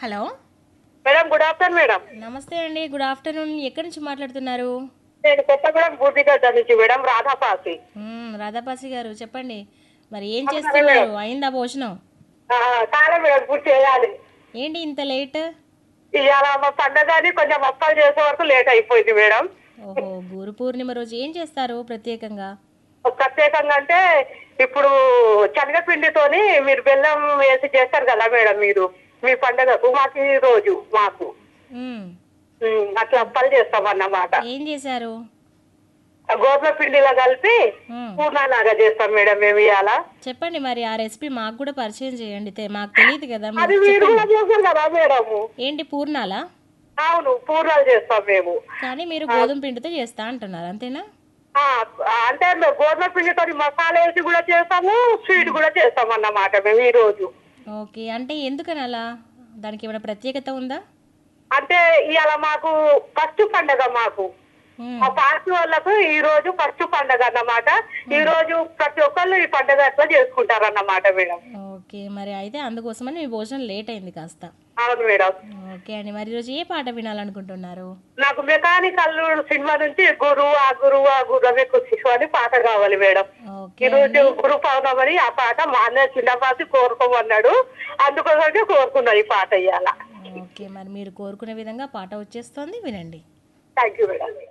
hello madam good afternoon madam నమస్తే అండి good afternoon ఎక్కడి నుంచి మాట్లాడుతున్నారు నేను కొత్తగూడెం బూర్దిగడ్డ నుంచి మేడం రాధాపాసి మ్మ్, రాధాపాసి గారు చెప్పండి మరి ఏం చేస్తున్నారు అయిందా భోజనం ఆ, కాలే మేడం పూర్తి చేయాలి ఏంటి ఇంత లేట్ ఇవాళ మా పండగని కొంచెం అప్పాలు చేసే వరకు లేట్ అయిపోయింది మేడం ఓహో గురు పూర్ణిమ రోజు ఏం చేస్తారు ప్రత్యేకంగా ప్రత్యేకంగా అంటే ఇప్పుడు శనగపిండితోని మీరు బెల్లం వేసి చేస్తారు కదా మేడం మీరు మీ పండగకు మాకు ఈ రోజు మాకు మ్మ్, ఉమ్, అట్లా అప్పాలు చేస్తాం అన్నమాట ఏం చేశారు గోధుమ పిండిలో కలిపి మ్మ్, పూర్ణాలాగా చేస్తాం మేడం మేము ఇవాళ చెప్పండి మరి ఆ రెసిపీ మాకు కూడా పరిచయం చేయండి తె- మాకు తెలియదు కదా అది మీరు మీరు కూడా చేస్తారు కదా మేడము ఏంటి పూర్ణాలా అవును పూర్ణాలు చేస్తాం మేము కానీ మీరు గోధుమ పిండితో చేస్తా అంటున్నారు అంతేనా ఆ, అంటే మేము గోధుమ పిండితో మసాలా వేసి కూడా చేస్తాము స్వీట్ కూడా చేస్తాం అన్నమాట మేము ఈ రోజు ఓకే అంటే ఎందుకని అలా దానికి ఏమైనా ప్రత్యేకత ఉందా అంటే ఇవాళ మాకు ఫస్ట్ పండగ మాకు మ్మ్, మా పార్టీ వాళ్ళకు ఈ రోజు ఫస్ట్ పండగ అన్నమాట ఈ రోజు ప్రతి ఒక్కళ్ళు ఈ పండగ అట్లా చేసుకుంటారు అన్నమాట మేడం ఓకే మరి అయితే అందుకోసమని మీ భోజనం లేట్ అయింది కాస్త అవును మేడం ఓకే అండి మరి ఈరోజు ఏ పాట వినాలనుకుంటున్నారు నాకు మెకానిక్ అల్లుడు సినిమా నుంచి గురు ఆ గురువు ఆ గురువే కుషిషు అని పాట కావాలి మేడం ఓకే ఈ రోజు గురు పౌర్ణమని ఆ పాట మా అన్నయ్య చిన్నపాసి కోరుకోమన్నాడు అందుకోసమే కోరుకున్నా ఈ పాట ఇవాళ ఓకే మరి మీరు కోరుకునే విధంగా పాట వచ్చేస్తుంది వినండి థ్యాంక్ యూ మేడం